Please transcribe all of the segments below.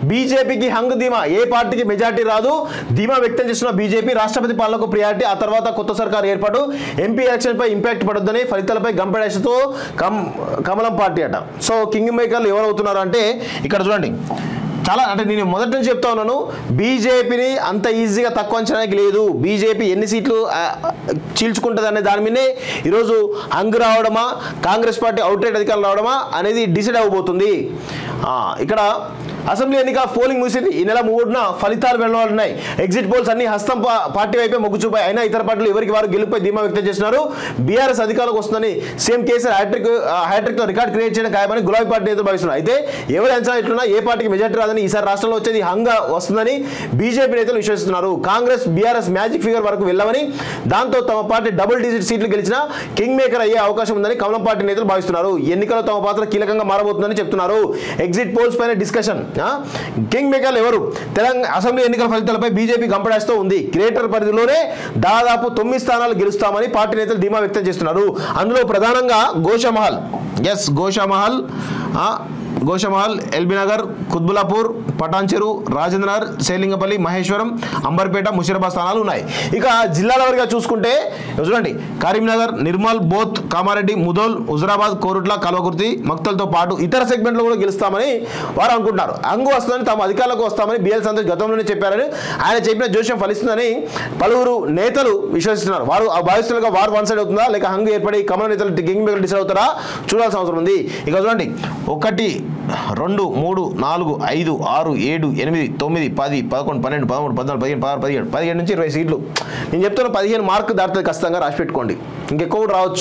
బీజేపీకి హంగ్ ధీమా ఏ పార్టీకి మెజార్టీ రాదు ధీమా వ్యక్తం చేస్తున్న బీజేపీ రాష్ట్రపతి పాలనకు ప్రియారిటీ ఆ తర్వాత కొత్త సర్కార్ ఏర్పాటు ఎంపీ ఎలక్షన్ పై ఇంపాక్ట్ పడొద్దని ఫలితాలపై గంపెడేసతో కమ్ కమలం పార్టీ అట సో కింగ్ మేకర్లు ఎవరు అవుతున్నారు అంటే ఇక్కడ చూడండి చాలా అంటే నేను మొదటి నుంచి చెప్తా ఉన్నాను బీజేపీని అంత ఈజీగా తక్కువ అంచనాకి లేదు బీజేపీ ఎన్ని సీట్లు ఆ, చీల్చుకుంటుంది అనే దాని మీదే ఈరోజు హంగ్ రావడమా కాంగ్రెస్ పార్టీ అవుట్రేట్ అధికారులు రావడమా అనేది డిసైడ్ అవ్వబోతుంది ఆ, ఇక్కడ అసెంబ్లీ ఎన్నిక పోలింగ్ ముగిసింది ఈ నెల మూడున ఫలితాలు వెళ్లనున్నాయి ఎగ్జిట్ పోల్స్ అన్ని హస్తం పా- పార్టీ వైపే మొగ్గు చూపాయి అయినా ఇతర పార్టీలు ఎవరికి వారు గెలుపై ధీమా వ్యక్తం చేస్తున్నారు బీఆర్ఎస్ అధికారులకు వస్తుందని సీఎం కేసీఆర్ హ్యాట్రిక్ హ్యాట్రిక్ తో రికార్డ్ క్రియేట్ చేయడం ఖాయమని గులాబీ పార్టీ నేతలు భావిస్తున్నారు అయితే ఎవరి అంచనా ఎట్లున్నా ఏ పార్టీకి మెజార్టీ రాదని ఈసారి రాష్ట్రంలో వచ్చేది హంగా వస్తుందని బీజేపీ నేతలు విశ్వసిస్తున్నారు కాంగ్రెస్ బీఆర్ఎస్ మ్యాజిక్ ఫిగర్ వరకు వెళ్ళమని దాంతో తమ పార్టీ డబుల్ డిజిట్ సీట్లు గెలిచిన కింగ్ మేకర్ అయ్యే అవకాశం ఉందని కమలం పార్టీ నేతలు భావిస్తున్నారు ఎన్నికల్లో తమ పాత్ర కీలకంగా మారబోతుందని చెప్తున్నారు ఎగ్జిట్ పోల్స్ పైన డిస్కషన్ కింగ్ మేకర్లు ఎవరు తెలంగాణ అసెంబ్లీ ఎన్నికల ఫలితాలపై బీజేపీ గంపడాస్తూ ఉంది గ్రేటర్ పరిధిలోనే దాదాపు తొమ్మిది స్థానాలు గెలుస్తామని పార్టీ నేతలు ధీమా వ్యక్తం చేస్తున్నారు అందులో ప్రధానంగా గోషమహల్ ఎస్ గోషమహల్ ఆ, గోషమహల్ ఎల్బీనగర్ కుత్బులాపూర్ పటాన్చెరు రాజేంద్రనగర్ సేలింగపల్లి మహేశ్వరం అంబర్పేట ముషిరాబాద్ స్థానాలు ఉన్నాయి ఇక జిల్లాల వారిగా చూసుకుంటే చూడండి కరీంనగర్ నిర్మల్ బోత్ కామారెడ్డి ముదోల్ హుజరాబాద్ కోరుట్ల కల్వకుర్తి మక్తలతో పాటు ఇతర సెగ్మెంట్లో కూడా గెలుస్తామని వారు అనుకుంటున్నారు అంగు వస్తుందని తాము అధికారులకు వస్తామని బిఎల్ సంతోష్ గతంలోనే చెప్పారని ఆయన చెప్పిన జోష్యం ఫలిస్తుందని పలువురు నేతలు విశ్వసిస్తున్నారు వారు ఆ భావిస్తులుగా వారు వన్ సైడ్ అవుతుందా లేక హంగు ఏర్పడి కమల నేతలు గింగ్ మేకలు డిసైడ్ అవుతారా చూడాల్సిన అవసరం ఉంది ఇక చూడండి ఒకటి రెండు మూడు నాలుగు ఐదు ఆరు ఏడు ఎనిమిది తొమ్మిది పది పదకొండు పన్నెండు పదమూడు పద్నాలుగు పదిహేను పదహారు పదిహేడు పదిహేడు నుంచి ఇరవై సీట్లు నేను చెప్తున్న పదిహేను మార్కు దాటుతుంది ఖచ్చితంగా రాసి పెట్టుకోండి ఇంకెక్కువ కూడా రావచ్చు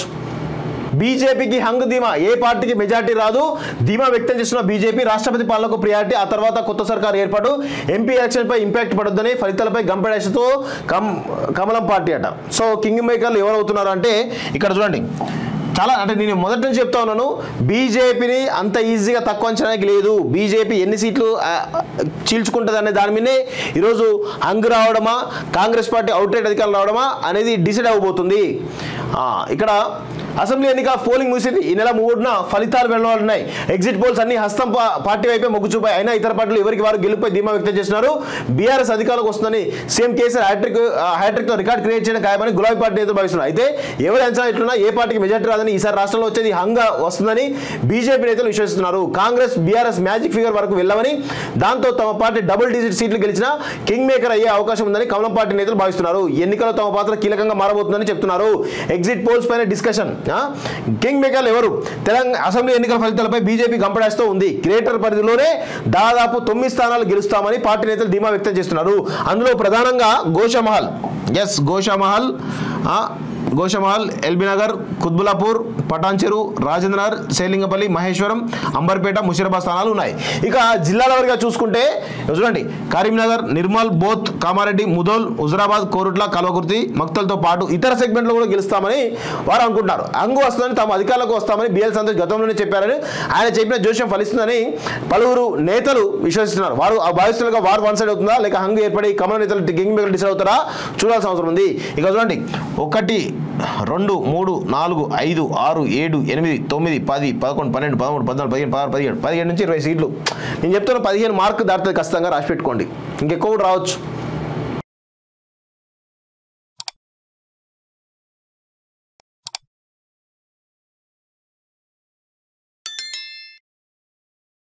బీజేపీకి హంగ్ ధీమా ఏ పార్టీకి మెజార్టీ రాదు ధీమా వ్యక్తం చేస్తున్న బీజేపీ రాష్ట్రపతి పాలనకు ప్రియారిటీ ఆ తర్వాత కొత్త సర్కార్ ఏర్పాటు ఎంపీ ఎలక్షన్ పై ఇంపాక్ట్ పడొద్దని ఫలితాలపై గంపెడేసతో కమ్ కమలం పార్టీ అట సో కింగ్ మేకర్లు ఎవరు అవుతున్నారు అంటే ఇక్కడ చూడండి చాలా అంటే నేను మొదటి నుంచి చెప్తా ఉన్నాను బీజేపీని అంత ఈజీగా తక్కువ అంచనాకి లేదు బీజేపీ ఎన్ని సీట్లు ఆ, చీల్చుకుంటుంది అనే దాని మీదే ఈరోజు హంగ్ రావడమా కాంగ్రెస్ పార్టీ అవుట్రేట్ అధికారులు రావడమా అనేది డిసైడ్ అవ్వబోతుంది ఆ, ఇక్కడ అసెంబ్లీ ఎన్నిక పోలింగ్ ముగిసింది ఈ నెల మూడున ఫలితాలు వెళ్లనున్నాయి ఎగ్జిట్ పోల్స్ అన్ని హస్తం పా- పార్టీ వైపే మొగ్గు చూపాయి అయినా ఇతర పార్టీలు ఎవరికి వారు గెలుపై ధీమా వ్యక్తం చేస్తున్నారు బీఆర్ఎస్ అధికారులకు వస్తుందని సీఎం కేసీఆర్ హ్యాట్రిక్ హ్యాట్రిక్ తో రికార్డ్ క్రియేట్ చేయడం ఖాయమని గులాబీ పార్టీ నేతలు భావిస్తున్నారు అయితే ఎవరి అంచనా ఎట్లున్నా ఏ పార్టీకి మెజార్టీ రాదని ఈసారి రాష్ట్రంలో వచ్చేది హంగా వస్తుందని బీజేపీ నేతలు విశ్వసిస్తున్నారు కాంగ్రెస్ బీఆర్ఎస్ మ్యాజిక్ ఫిగర్ వరకు వెళ్ళమని దాంతో తమ పార్టీ డబుల్ డిజిట్ సీట్లు గెలిచిన కింగ్ మేకర్ అయ్యే అవకాశం ఉందని కమలం పార్టీ నేతలు భావిస్తున్నారు ఎన్నికల్లో తమ పాత్ర కీలకంగా మారబోతుందని చెప్తున్నారు ఎగ్జిట్ పోల్స్ పైన డిస్కషన్ కింగ్ మేకర్లు ఎవరు తెలంగాణ అసెంబ్లీ ఎన్నికల ఫలితాలపై బీజేపీ గంపడేస్తూ ఉంది గ్రేటర్ పరిధిలోనే దాదాపు తొమ్మిది స్థానాలు గెలుస్తామని పార్టీ నేతలు ధీమా వ్యక్తం చేస్తున్నారు అందులో ప్రధానంగా గోషమహల్ ఎస్ గోషమహల్ ఆ, గోషమహల్ ఎల్బీనగర్ కుత్బులాపూర్ పటాన్చెరు రాజేంద్రనగర్ సేలింగపల్లి మహేశ్వరం అంబర్పేట ముషిరాబాద్ స్థానాలు ఉన్నాయి ఇక జిల్లాల వారిగా చూసుకుంటే చూడండి కరీంనగర్ నిర్మల్ బోత్ కామారెడ్డి ముదోల్ హుజరాబాద్ కోరుట్ల కల్వకుర్తి మక్తలతో పాటు ఇతర సెగ్మెంట్లో కూడా గెలుస్తామని వారు అనుకుంటున్నారు అంగు వస్తుందని తాము అధికారులకు వస్తామని బిఎల్ సంతోష్ గతంలోనే చెప్పారని ఆయన చెప్పిన జోష్యం ఫలిస్తుందని పలువురు నేతలు విశ్వసిస్తున్నారు వారు ఆ భావిస్తులుగా వారు వన్ సైడ్ అవుతుందా లేక హంగు ఏర్పడి కమల నేతలు గింగ్ మేకలు డిసైడ్ అవుతారా చూడాల్సిన అవసరం ఉంది ఇక చూడండి ఒకటి రెండు మూడు నాలుగు ఐదు ఆరు ఏడు ఎనిమిది తొమ్మిది పది పదకొండు పన్నెండు పదమూడు పద్నాలుగు పదిహేను పదహారు పదిహేడు పదిహేడు నుంచి ఇరవై సీట్లు నేను చెప్తున్న పదిహేను మార్కు దాటుతుంది ఖచ్చితంగా రాసి పెట్టుకోండి ఇంకెక్కువ కూడా రావచ్చు